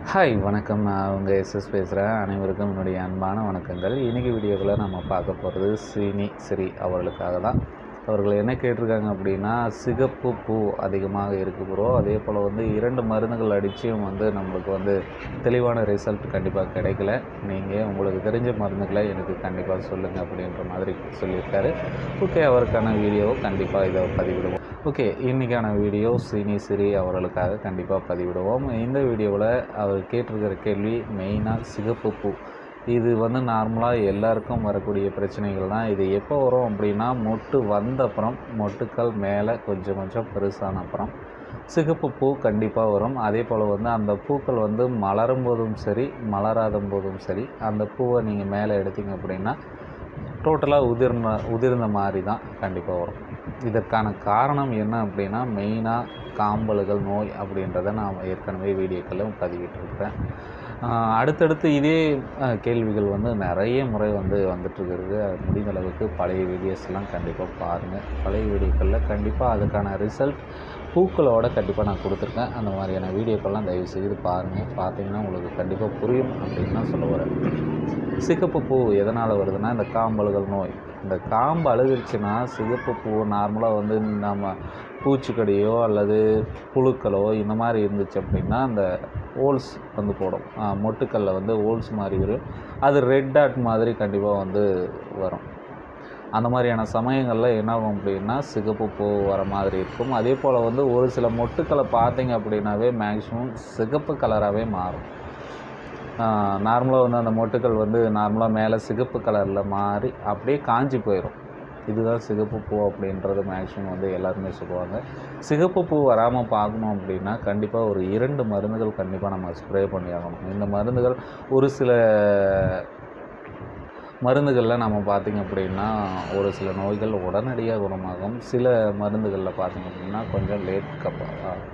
hi வணக்கம் நான் உங்கள் எஸ்எஸ் பேசுகிறேன் அனைவருக்கும் என்னுடைய அன்பான வணக்கங்கள் இன்றைக்கி வீடியோவில் நம்ம பார்க்க போகிறது சீனி ஸ்ரீ அவர்களுக்காக தான் அவர்கள் என்ன கேட்டிருக்காங்க அப்படின்னா சிகப்பு பூ அதிகமாக இருக்கு ப்ரோ அதே போல் வந்து இரண்டு மருந்துகள் அடித்தும் வந்து நம்மளுக்கு வந்து தெளிவான ரிசல்ட் கண்டிப்பாக கிடைக்கல நீங்கள் உங்களுக்கு தெரிஞ்ச மருந்துகளை எனக்கு கண்டிப்பாக சொல்லுங்கள் அப்படின்ற மாதிரி சொல்லியிருக்காரு ஓகே அவருக்கான வீடியோவை கண்டிப்பாக இதை பதிவிடுவோம் ஓகே இன்றைக்கான வீடியோ சீனி சிறி அவர்களுக்காக கண்டிப்பாக பதிவிடுவோம் இந்த வீடியோவில் அவர் கேட்டிருக்கிற கேள்வி மெயினாக சிகப்பு பூ இது வந்து நார்மலாக எல்லாருக்கும் வரக்கூடிய பிரச்சனைகள் தான் இது எப்போ வரும் அப்படின்னா மொட்டு வந்த அப்புறம் மொட்டுக்கள் மேலே கொஞ்சம் கொஞ்சம் பெருசான அப்புறம் சிகப்பு பூ கண்டிப்பாக வரும் அதே போல் வந்து அந்த பூக்கள் வந்து மலரும் போதும் சரி மலராத போதும் சரி அந்த பூவை நீங்கள் மேலே எடுத்தீங்க அப்படின்னா டோட்டலாக உதிர்ந்த உதிர்ந்த மாதிரி தான் கண்டிப்பாக வரும் இதற்கான காரணம் என்ன அப்படின்னா மெயினாக காம்பல்கள் நோய் அப்படின்றத நான் ஏற்கனவே வீடியோக்களில் பதிவிட்டிருக்கிறேன் ஆஹ் அடுத்தடுத்து இதே ஆஹ் கேள்விகள் வந்து நிறைய முறை வந்து வந்துட்டுருக்கிறது முடிந்த அளவுக்கு பழைய வீடியோஸ்லாம் கண்டிப்பாக பாருங்கள் பழைய வீடியோக்களில் கண்டிப்பாக அதுக்கான ரிசல்ட் பூக்களோட கண்டிப்பாக நான் கொடுத்துருக்கேன் அந்த மாதிரியான வீடியோக்கள்லாம் தயவு செய்து பாருங்கள் பார்த்தீங்கன்னா உங்களுக்கு கண்டிப்பாக புரியும் அப்படின்னு தான் சொல்ல வரேன் சிகப்பு பூ எதனால் வருதுன்னா இந்த காம்பல்கள் நோய் இந்த காம்பு அழுகிருச்சுன்னா சிகப்பு பூ நார்மலாக வந்து நம்ம பூச்சிக்கடியோ அல்லது புழுக்களோ இந்த மாதிரி இருந்துச்சு அப்படின்னா அந்த ஹோல்ஸ் வந்து போடும் ஆ, மொட்டுக்கல்ல வந்து ஹோல்ஸ் மாதிரி வரும் அது ரெட் டாட் மாதிரி கண்டிப்பாக வந்து வரும் அந்த மாதிரியான சமயங்களில் என்ன ஆகும் அப்படின்னா சிகப்பு பூ வர மாதிரி இருக்கும் அதே போல் வந்து ஒரு சில மொட்டுக்களை பார்த்தீங்க அப்படின்னாவே மேக்ஸிமம் சிகப்பு கலராகவே மாறும் நார்மலாக வந்து அந்த மொட்டுக்கள் வந்து நார்மலாக மேலே சிகப்பு கலரில் மாறி அப்படியே காஞ்சி போயிடும் இதுதான் சிகப்பு பூ அப்படின்றது மேக்ஸிமம் வந்து எல்லாருமே சொல்லுவாங்க சிகப்பு பூ வராமல் பார்க்கணும் அப்படின்னா கண்டிப்பாக ஒரு இரண்டு மருந்துகள் கண்டிப்பாக நம்ம ஸ்ப்ரே பண்ணி ஆகணும் இந்த மருந்துகள் ஒரு சில மருந்துகளில் நம்ம பார்த்திங்க அப்படின்னா ஒரு சில நோய்கள் உடனடியாக குணமாகும் சில மருந்துகளில் பார்த்திங்க அப்படின்னா கொஞ்சம் லேட் கப்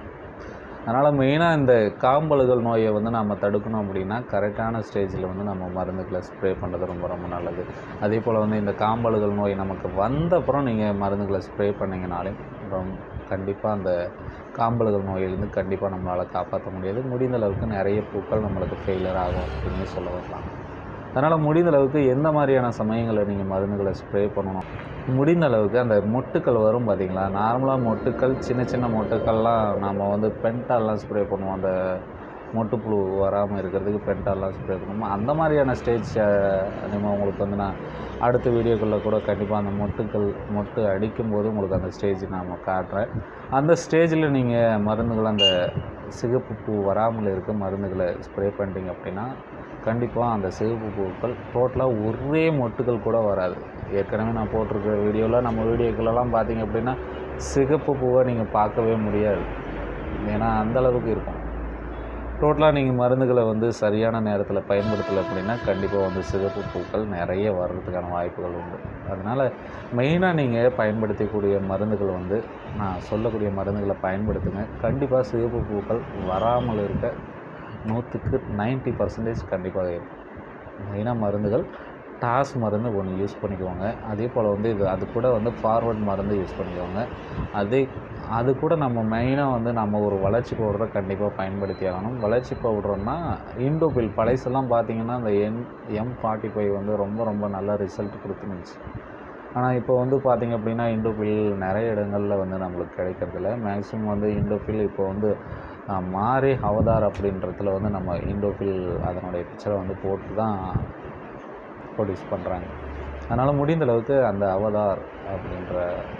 அதனால் மெயினாக இந்த காம்பல்கள் நோயை வந்து நம்ம தடுக்கணும் அப்படின்னா கரெக்டான ஸ்டேஜில் வந்து நம்ம மருந்துகளை ஸ்ப்ரே பண்ணுறது ரொம்ப ரொம்ப நல்லது அதே போல் வந்து இந்த காம்பல்கள் நோய் நமக்கு வந்த அப்புறம் நீங்கள் மருந்துகளை ஸ்ப்ரே பண்ணிங்கனாலே ரொம்ப கண்டிப்பாக அந்த காம்பல்கள் நோயிலிருந்து கண்டிப்பாக நம்மளால் காப்பாற்ற முடியாது முடிந்த அளவுக்கு நிறைய பூக்கள் நம்மளுக்கு ஃபெயிலியர் ஆகும் அப்படின்னு சொல்ல வரலாம் அதனால் முடிந்த அளவுக்கு எந்த மாதிரியான சமயங்களில் நீங்கள் மருந்துகளை ஸ்ப்ரே பண்ணணும் முடிந்த அளவுக்கு அந்த மொட்டுக்கள் வரும் பார்த்தீங்களா நார்மலாக மொட்டுக்கள் சின்ன சின்ன மொட்டுக்கள்லாம் நம்ம வந்து பென்டால்லாம் ஸ்ப்ரே பண்ணுவோம் அந்த மொட்டுப்புழு வராமல் இருக்கிறதுக்கு பென்டால்லாம் ஸ்ப்ரே பண்ணுவோம் அந்த மாதிரியான ஸ்டேஜ் நம்ம உங்களுக்கு வந்து நான் அடுத்த வீடியோக்குள்ளே கூட கண்டிப்பாக அந்த மொட்டுக்கள் மொட்டு அடிக்கும்போது உங்களுக்கு அந்த ஸ்டேஜ் நான் காட்டுறேன் அந்த ஸ்டேஜில் நீங்கள் மருந்துகள் அந்த சிகப்பு பூ வராமல் இருக்க மருந்துகளை ஸ்ப்ரே பண்ணிட்டீங்க அப்படின்னா கண்டிப்பாக அந்த சிகப்பு பூக்கள் டோட்டலாக ஒரே மொட்டுகள் கூட வராது ஏற்கனவே நான் போட்டிருக்கிற வீடியோவில் நம்ம வீடியோக்களெல்லாம் பார்த்தீங்க அப்படின்னா சிகப்பு பூவை நீங்கள் பார்க்கவே முடியாது ஏன்னா அந்த அளவுக்கு இருக்கும் டோட்டலாக நீங்கள் மருந்துகளை வந்து சரியான நேரத்தில் பயன்படுத்தலை அப்படின்னா கண்டிப்பாக வந்து சிகப்பு பூக்கள் நிறைய வர்றதுக்கான வாய்ப்புகள் உண்டு அதனால் மெயினாக நீங்கள் பயன்படுத்தக்கூடிய மருந்துகள் வந்து நான் சொல்லக்கூடிய மருந்துகளை பயன்படுத்துங்க கண்டிப்பாக சிகப்பு பூக்கள் வராமல் இருக்க நூற்றுக்கு 90% பர்சன்டேஜ் கண்டிப்பாக இருக்கும் மெயினாக மருந்துகள் டாஸ் மருந்து ஒன்று யூஸ் பண்ணிக்குவாங்க அதே போல் வந்து இது அது கூட வந்து ஃபார்வர்ட் மருந்து யூஸ் பண்ணிக்குவாங்க அதே அது கூட நம்ம மெயினாக வந்து நம்ம ஒரு வளர்ச்சி பவுடரை கண்டிப்பாக பயன்படுத்தி ஆகணும் வளர்ச்சி பவுடர்னா இண்டோபில் பழைசெல்லாம் பார்த்தீங்கன்னா அந்த என் எம் ஃபார்ட்டி ஃபைவ் வந்து ரொம்ப ரொம்ப நல்ல ரிசல்ட் கொடுத்துருந்துச்சு ஆனால் இப்போ வந்து பார்த்திங்க அப்படின்னா இண்டோபில் நிறைய இடங்களில் வந்து நம்மளுக்கு கிடைக்கிறதில்ல மேக்ஸிமம் வந்து இண்டோபில் இப்போ வந்து ஆஹ், மாறி அவதார் அப்படின்றதுல வந்து நம்ம இண்டோபில் அதனுடைய பிக்சரை வந்து போட்டு தான் ப்ரொடியூஸ் பண்ணுறாங்க அதனால் முடிந்த அளவுக்கு அந்த அவதார் அப்படின்ற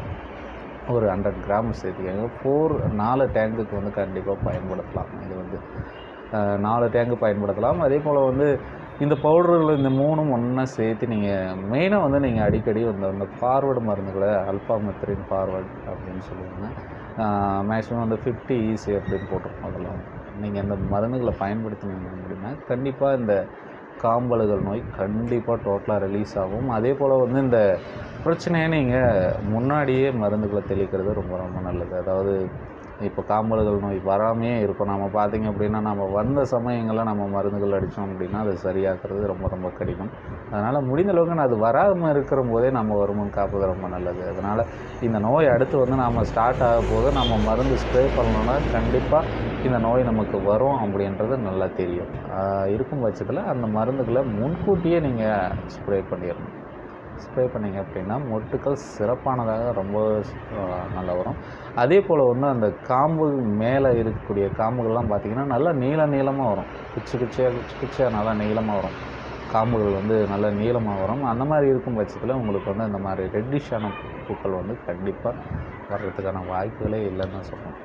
ஒரு ஹண்ட்ரட் கிராம் சேர்த்துக்கோங்க ஃபோர் நாலு டேங்குக்கு வந்து கண்டிப்பாக பயன்படுத்தலாம் இது வந்து அஹ், நாலு டேங்கு பயன்படுத்தலாம் அதே போல் வந்து இந்த பவுடர்கள் இந்த மூணும் ஒன்றா சேர்த்து நீங்கள் மெயினாக வந்து நீங்கள் அடிக்கடி இந்த இந்த ஃபார்வர்டு மருந்துகளை அல்ஃபா மெத்ரின் ஃபார்வர்ட் அப்படின்னு சொல்லுவாங்க மேக்ஸிமம் வந்து ஃபிஃப்டி ஈஸி அப்படின்னு போட்டிருக்கோம் அதில் நீங்கள் இந்த மருந்துகளை பயன்படுத்தினீங்க அப்படின்னா கண்டிப்பாக இந்த காம்பலுகள் நோய் கண்டிப்பாக டோட்டலாக ரிலீஸ் ஆகும் அதே போல் வந்து இந்த பிரச்சனையை நீங்கள் முன்னாடியே மருந்துகளை தெளிக்கிறது ரொம்ப ரொம்ப நல்லது அதாவது இப்போ காம்பல்கள் நோய் வராமையே இருக்கும் நம்ம பார்த்திங்க அப்படின்னா நம்ம வந்த சமயங்களில் நம்ம மருந்துகள் அடித்தோம் அப்படின்னா அது சரியாக்குறது ரொம்ப ரொம்ப கடினம் அதனால் முடிந்த அளவுக்கு நான் அது வராமல் இருக்கிற போதே நம்ம வருமுன் காப்பது ரொம்ப நல்லது அதனால் இந்த நோய் அடுத்து வந்து நாம் ஸ்டார்ட் ஆக போது நம்ம மருந்து ஸ்ப்ரே பண்ணோன்னா கண்டிப்பாக இந்த நோய் நமக்கு வரும் அப்படின்றது நல்லா தெரியும் ஆஹ் இருக்கும் பட்சத்தில் அந்த மருந்துகளை முன்கூட்டியே நீங்கள் ஸ்ப்ரே பண்ணிடணும் ஸ்ப்ரே பண்ணீங்க அப்படின்னா மொட்டுக்கள் சிறப்பானதாக ரொம்ப ஆஹ், நல்லா வரும் அதே போல் வந்து அந்த காம்பு மேலே இருக்கக்கூடிய காம்புகள்லாம் பார்த்திங்கன்னா நல்லா நீள நீளமாக வரும் குச்சி குச்சியாக குச்சி குச்சியாக நல்லா நீளமாக வரும் காம்புகள் வந்து நல்ல நீளமாக வரும் அந்த மாதிரி இருக்கும் பட்சத்தில் உங்களுக்கு வந்து அந்த மாதிரி ரெட்டிஷான பூக்கள் வந்து கண்டிப்பாக வர்றதுக்கான வாய்ப்புகளே இல்லைன்னு தான் சொல்லணும்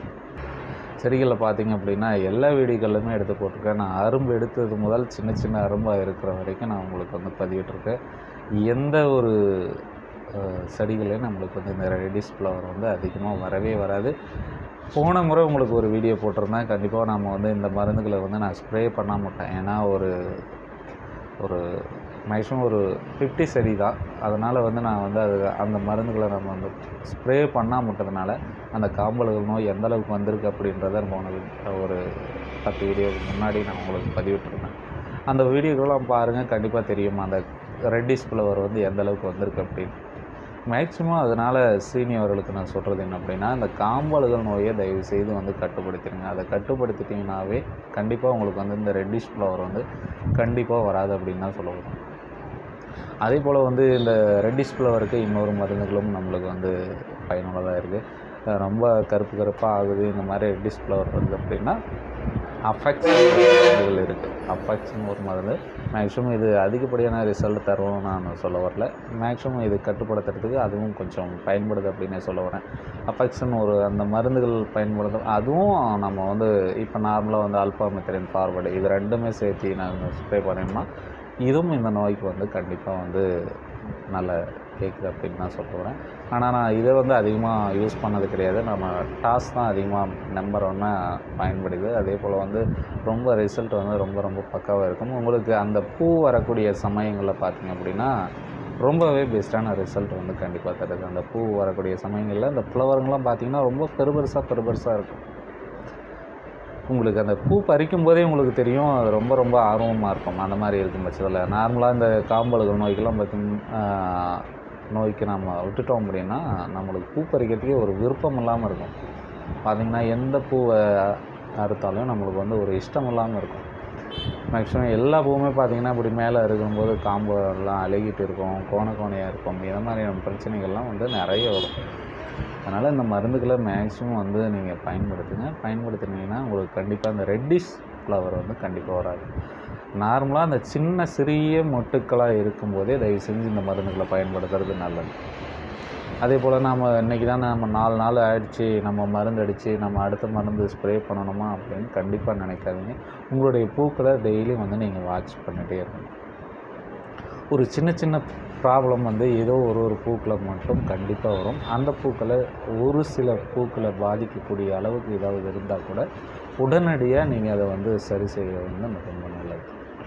செடிகளில் பார்த்தீங்க அப்படின்னா எல்லா வீடியோக்களுமே எடுத்து போட்டிருக்கேன் நான் அரும்பு எடுத்தது முதல் சின்ன சின்ன அரும்பாக இருக்கிற வரைக்கும் நான் உங்களுக்கு வந்து பதிவிட்டிருக்கேன் எந்த ஒரு அஹ், செடிகளையும் நம்மளுக்கு வந்து இந்த ரெடிஸ் ஃப்ளவர் வந்து அதிகமாக வரவே வராது போன முறை உங்களுக்கு ஒரு வீடியோ போட்டிருந்தேன் கண்டிப்பாக நம்ம வந்து இந்த மருந்துகளை வந்து நான் ஸ்ப்ரே பண்ண மாட்டேன் ஏன்னா ஒரு ஒரு மேக்ஸிமம் ஒரு ஃபிஃப்டி செடி தான் அதனால் வந்து நான் வந்து அது அந்த மருந்துகளை நம்ம வந்து ஸ்ப்ரே பண்ணால் முட்டதுனால அந்த காம்பல்கள் நோய் எந்த அளவுக்கு வந்திருக்கு அப்படின்றத போன வி- ஒரு பத்து வீடியோக்கு முன்னாடி நான் உங்களுக்கு பதிவிட்டிருந்தேன் அந்த வீடியோக்கெல்லாம் பாருங்கள் கண்டிப்பாக தெரியும் அந்த ரெட்டிஸ் ஃப்ளவர் வந்து எந்த அளவுக்கு வந்திருக்கு அப்படின்னு மேக்ஸிமம் அதனால் சீனி அவர்களுக்கு நான் சொல்கிறது என்ன அப்படின்னா இந்த காம்பல்கள் நோயை தயவு செய்து வந்து கட்டுப்படுத்திடுங்க அதை கட்டுப்படுத்திட்டீங்கன்னாவே கண்டிப்பாக உங்களுக்கு வந்து இந்த ரெட்டிஷ் ஃப்ளவர் வந்து கண்டிப்பாக வராது அப்படின்னு தான் சொல்ல வரும் அதே போல் வந்து இந்த ரெட்டிஷ் ஃப்ளவருக்கு இன்னொரு மருந்துகளும் நம்மளுக்கு வந்து பயனுள்ளதாக இருக்குது ரொம்ப கருப்பு கருப்பாக ஆகுது இந்த மாதிரி ரெட்டிஷ் ஃப்ளவர் வருது அப்படின்னா அஃபெக்ட்ஸ் மருந்துகள் இருக்குது அஃபெக்ட்ஸ்னு ஒரு மருந்து மேக்ஸிமம் இது அதிகப்படியான ரிசல்ட் தரும்னு நான் சொல்ல வரல மேக்ஸிமம் இது கட்டுப்படுத்துறதுக்கு அதுவும் கொஞ்சம் பயன்படுது அப்படின்னு சொல்ல வரேன் அஃபெக்ஷன் ஒரு அந்த மருந்துகள் பயன்படுத்த அதுவும் நம்ம வந்து இப்போ நார்மலாக வந்து அல்ஃபா மெத்தரின் ஃபார்வர்டு இது ரெண்டுமே சேர்த்து நாங்கள் ஸ்ப்ரே பண்ணினோம்னா இதுவும் இந்த நோய்க்கு வந்து கண்டிப்பாக வந்து நல்ல கேட்குது அப்படின்னு நான் சொல்ல வரேன் ஆனால் நான் இதை வந்து அதிகமாக யூஸ் பண்ணது கிடையாது நம்ம டாஸ் தான் அதிகமாக நம்பர் ஒன்றா பயன்படுது அதே போல் வந்து ரொம்ப ரிசல்ட் வந்து ரொம்ப ரொம்ப பக்காவாக இருக்கும் உங்களுக்கு அந்த பூ வரக்கூடிய சமயங்களில் பார்த்தீங்க அப்படின்னா ரொம்பவே பெஸ்ட்டான ரிசல்ட் வந்து கண்டிப்பாக தருது அந்த பூ வரக்கூடிய சமயங்களில் அந்த ஃப்ளவருங்கெலாம் பார்த்தீங்கன்னா ரொம்ப பெருபெருசாக பெருபெருசாக இருக்கும் உங்களுக்கு அந்த பூ பறிக்கும் போதே உங்களுக்கு தெரியும் அது ரொம்ப ரொம்ப ஆர்வமாக இருக்கும் அந்த மாதிரி இருக்கும் பட்சத்தில் நார்மலாக இந்த காம்பல்கள் நோய்க்கெல்லாம் பார்த்தீங்கன்னா நோய்க்கு நம்ம விட்டுட்டோம் அப்படின்னா நம்மளுக்கு பூ பறிக்கிறதுக்கே ஒரு விருப்பம் இல்லாமல் இருக்கும் பார்த்திங்கன்னா எந்த பூவை அறுத்தாலும் நம்மளுக்கு வந்து ஒரு இஷ்டம் இல்லாமல் இருக்கும் மேக்ஸிமம் எல்லா பூவுமே பார்த்திங்கன்னா இப்படி மேலே இருக்கும்போது காம்பு எல்லாம் அழுகிட்டு இருக்கும் கோண கோணையாக இருக்கும் இந்த மாதிரியான பிரச்சனைகள்லாம் வந்து நிறைய வரும் அதனால் இந்த மருந்துகளை மேக்ஸிமம் வந்து நீங்கள் பயன்படுத்துங்க பயன்படுத்தினீங்கன்னா உங்களுக்கு கண்டிப்பாக அந்த ரெட்டிஷ் ஃப்ளவர் வந்து கண்டிப்பாக வராது நார்மலாக அந்த சின்ன சிறிய மொட்டுக்களாக இருக்கும்போதே தயவு செஞ்சு இந்த மருந்துகளை பயன்படுத்துறது நல்லது அதே போல் நாம் இன்றைக்கி தான் நம்ம நாலு நாள் ஆயிடுச்சு நம்ம மருந்து அடித்து நம்ம அடுத்த மருந்து ஸ்ப்ரே பண்ணணுமா அப்படின்னு கண்டிப்பாக நினைக்காதீங்க உங்களுடைய பூக்களை டெய்லி வந்து நீங்கள் வாட்ச் பண்ணிகிட்டே இருக்கணும் ஒரு சின்ன சின்ன ப்ராப்ளம் வந்து ஏதோ ஒரு ஒரு பூக்களை மட்டும் கண்டிப்பாக வரும் அந்த பூக்களை ஒரு சில பூக்களை பாதிக்கக்கூடிய அளவுக்கு ஏதாவது இருந்தால் கூட உடனடியாக நீங்கள் அதை வந்து சரி செய்கிறது வந்து ரொம்ப நல்லது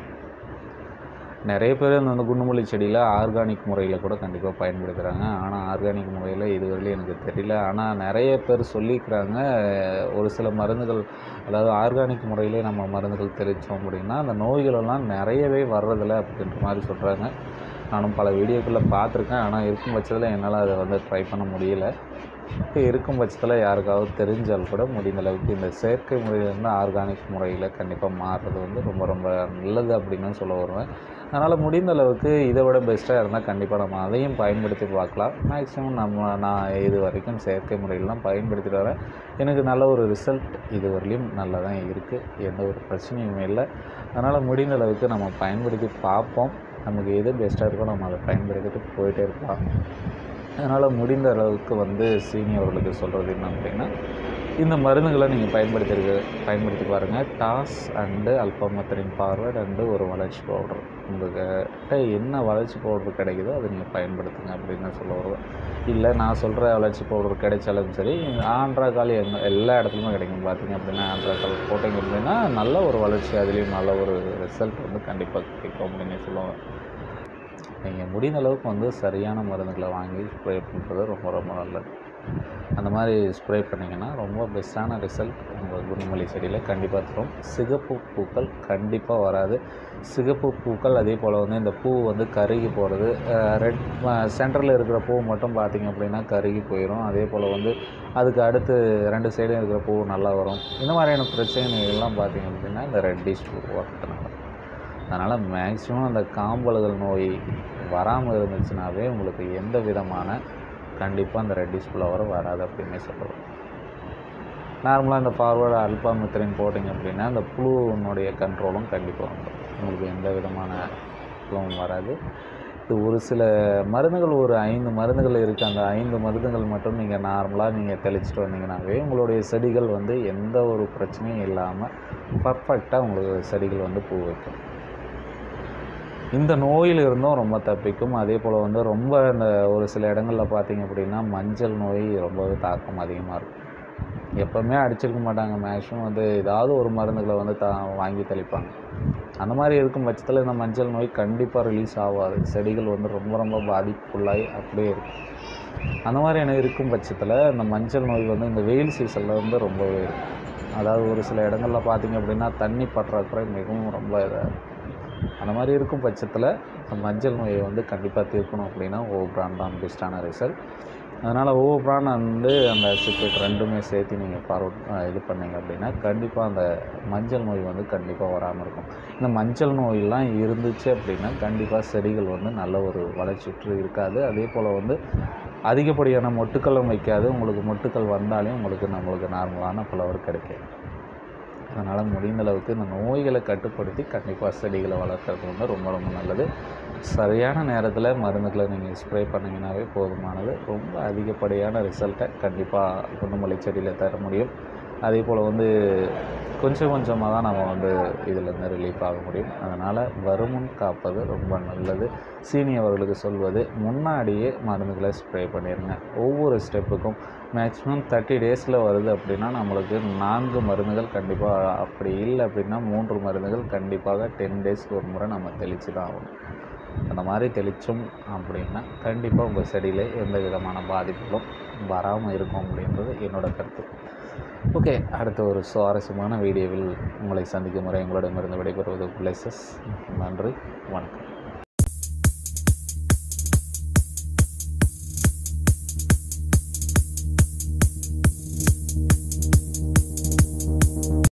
நிறைய பேர் இந்த வந்து குண்டுமல்லி செடியில் ஆர்கானிக் முறையில் கூட கண்டிப்பாக பயன்படுத்துகிறாங்க ஆனால் ஆர்கானிக் முறையில் இதுவரையிலும் எனக்கு தெரியல ஆனால் நிறைய பேர் சொல்லிக்கிறாங்க ஒரு சில மருந்துகள் அதாவது ஆர்கானிக் முறையிலே நம்ம மருந்துகள் தெளித்தோம் அப்படின்னா அந்த நோய்களெல்லாம் நிறையவே வர்றதில்ல அப்படின்ற மாதிரி சொல்கிறாங்க நானும் பல வீடியோக்களில் பார்த்துருக்கேன் ஆனால் இருக்கும் பட்சத்தில் என்னால் அதை வந்து ட்ரை பண்ண முடியல இப்போ இருக்கும் பட்சத்தில் யாருக்காவது தெரிஞ்சால் கூட முடிந்த அளவுக்கு இந்த செயற்கை முறையிலேருந்து ஆர்கானிக் முறையில் கண்டிப்பாக மாறுறது வந்து ரொம்ப ரொம்ப நல்லது அப்படின்னு சொல்ல வருவேன் அதனால் முடிந்த அளவுக்கு இதை விட பெஸ்ட்டாக இருந்தால் கண்டிப்பாக நம்ம அதையும் பயன்படுத்தி பார்க்கலாம் மேக்ஸிமம் நம்ம நான் இது வரைக்கும் செயற்கை முறையில் தான் பயன்படுத்திட்டு வரேன் எனக்கு நல்ல ஒரு ரிசல்ட் இது வரலையும் நல்லா தான் இருக்குது எந்த ஒரு பிரச்சனையுமே இல்லை அதனால் முடிந்த அளவுக்கு நம்ம பயன்படுத்தி பார்ப்போம் நமக்கு எது பெஸ்ட்டாக இருக்கோ நம்ம அதை பயன்படுத்திட்டு போயிட்டே இருக்கலாம் அதனால் முடிந்த அளவுக்கு வந்து சீனியர்களுக்கு சொல்கிறது என்ன அப்படின்னா இந்த மருந்துகளை நீங்கள் பயன்படுத்திருக்கு பயன்படுத்தி பாருங்கள் டாஸ் அண்டு அல்பமத்தரின் ஃபார்வர்ட் அண்டு ஒரு வளர்ச்சி பவுடர் உங்கள்கிட்ட என்ன வளர்ச்சி பவுடர் கிடைக்குதோ அதை நீங்கள் பயன்படுத்துங்க அப்படின்னு தான் சொல்ல வருவேன் இல்லை நான் சொல்கிற வளர்ச்சி பவுடர் கிடைச்சாலும் சரி ஆண்ட்ராக்கால் எங்க எல்லா இடத்துலையுமே கிடைக்கும் பார்த்தீங்க அப்படின்னா ஆண்ட்ராக்கால் போட்டிங்க அப்படின்னா நல்ல ஒரு வளர்ச்சி அதுலேயும் நல்ல ஒரு ரிசல்ட் வந்து கண்டிப்பாக கிடைக்கும் அப்படின்னு சொல்லுவேன் நீங்கள் முடிந்த அளவுக்கு வந்து சரியான மருந்துகளை வாங்கி ஸ்ப்ரே பண்ணுறது ரொம்ப ரொம்ப நல்லது அந்த மாதிரி ஸ்ப்ரே பண்ணிங்கன்னா ரொம்ப பெஸ்ட்டான ரிசல்ட் உங்கள் குண்டுமல்லி செடியில் கண்டிப்பாக தரும் சிகப்பு பூக்கள் கண்டிப்பாக வராது சிகப்பு பூக்கள் அதே போல் வந்து இந்த பூ வந்து கருகி போகிறது ரெட் சென்டரில் இருக்கிற பூ மட்டும் பார்த்திங்க அப்படின்னா கருகி போயிடும் அதே போல் வந்து அதுக்கு அடுத்து ரெண்டு சைடும் இருக்கிற பூ நல்லா வரும் இந்த மாதிரியான பிரச்சனைகள்லாம் பார்த்திங்க அப்படின்னா இந்த ரெட்டிஷ் பூ வரதுனால அதனால் மேக்ஸிமம் அந்த காம்பல்கள் நோய் வராமல் இருந்துச்சுனாவே உங்களுக்கு எந்த விதமான கண்டிப்பாக அந்த ரெட்டிஷ் ஃப்ளவர் வராது அப்படின்னே சொல்லலாம் நார்மலாக இந்த ஃபார்வர்டு அல்பாமித்திரின் போட்டிங்க அப்படின்னா அந்த புழுனுடைய கண்ட்ரோலும் கண்டிப்பாக வந்துடும் உங்களுக்கு எந்த விதமான ப்ராப்ளமும் வராது இது ஒரு சில மருந்துகள் ஒரு ஐந்து மருந்துகள் இருக்குது அந்த ஐந்து மருந்துகள் மட்டும் நீங்கள் நார்மலாக நீங்கள் தெளிச்சிட்டு வந்தீங்கன்னாவே உங்களுடைய செடிகள் வந்து எந்த ஒரு பிரச்சனையும் இல்லாமல் பர்ஃபெக்டாக உங்களுக்கு செடிகள் வந்து பூ வைக்கும் இந்த நோயில் இருந்தும் ரொம்ப தப்பிக்கும் அதே போல் வந்து ரொம்ப இந்த ஒரு சில இடங்களில் பார்த்தீங்க அப்படின்னா மஞ்சள் நோய் ரொம்பவே தாக்கம் அதிகமாக இருக்கும் எப்போவுமே அடிச்சிருக்க மாட்டாங்க மேக்ஸிமம் வந்து ஏதாவது ஒரு மருந்துகளை வந்து தா வாங்கி தெளிப்பாங்க அந்த மாதிரி இருக்கும் பட்சத்தில் இந்த மஞ்சள் நோய் கண்டிப்பாக ரிலீஸ் ஆகாது செடிகள் வந்து ரொம்ப ரொம்ப பாதிப்புக்குள்ளாகி அப்படியே இருக்கும் அந்த மாதிரியான இருக்கும் பட்சத்தில் இந்த மஞ்சள் நோய் வந்து இந்த வெயில் சீசனில் வந்து ரொம்பவே இருக்கும் அதாவது ஒரு சில இடங்களில் பார்த்தீங்க அப்படின்னா தண்ணி பற்றாக்குறை மிகவும் ரொம்ப இதாக அந்த மாதிரி இருக்கும் பட்சத்தில் இந்த மஞ்சள் நோயை வந்து கண்டிப்பாக தீர்க்கணும் அப்படின்னா ஓ பிராண்ட் தான் பெஸ்ட்டான ரிசல்ட் அதனால் ஓ பிராண்ட் வந்து அந்த சிக்ரெட் ரெண்டுமே சேர்த்து நீங்கள் ஃபார்வர்ட் இது பண்ணீங்க அப்படின்னா கண்டிப்பாக அந்த மஞ்சள் நோய் வந்து கண்டிப்பாக வராமல் இருக்கும் இந்த மஞ்சள் நோயெல்லாம் இருந்துச்சு அப்படின்னா கண்டிப்பாக செடிகள் வந்து நல்ல ஒரு வளர்ச்சிற்று இருக்காது அதே போல் வந்து அதிகப்படியான மொட்டுக்களும் வைக்காது உங்களுக்கு மொட்டுக்கள் வந்தாலே உங்களுக்கு நம்மளுக்கு நார்மலான ஃப்ளவர் கிடைக்கும் அதனால் முடிந்த அளவுக்கு இந்த நோய்களை கட்டுப்படுத்தி கண்டிப்பாக செடிகளை வளர்க்குறது வந்து ரொம்ப ரொம்ப நல்லது சரியான நேரத்தில் மருந்துகளை நீங்கள் ஸ்ப்ரே பண்ணிங்கனாவே போதுமானது ரொம்ப அதிகப்படியான ரிசல்ட்டை கண்டிப்பாக குண்டுமல்லி செடியில் தர முடியும் அதே போல் வந்து கொஞ்சம் கொஞ்சமாக தான் நம்ம வந்து இதிலேருந்து ரிலீஃப் ஆக முடியும் அதனால் வருமுன் காப்பது ரொம்ப நல்லது சீனியவர்களுக்கு சொல்வது முன்னாடியே மருந்துகளை ஸ்ப்ரே பண்ணிடுங்க ஒவ்வொரு ஸ்டெப்புக்கும் மேக்ஸிமம் தேர்ட்டி டேஸில் வருது அப்படின்னா நம்மளுக்கு நான்கு மருந்துகள் கண்டிப்பாக அப்படி இல்லை அப்படின்னா மூன்று மருந்துகள் கண்டிப்பாக டென் டேஸ்க்கு ஒரு முறை நம்ம தெளித்து தான் ஆகணும் அந்த மாதிரி தெளித்தோம் அப்படின்னா கண்டிப்பாக உங்கள் செடியில் எந்த விதமான பாதிப்புகளும் வராமல் இருக்கும் அப்படின்றது என்னோடய கருத்து ஓகே அடுத்த ஒரு சுவாரஸ்யமான வீடியோவில் உங்களை சந்திக்கும் முறை உங்களிடமிருந்து விடைபெறுவது பிளேசஸ் நன்றி வணக்கம்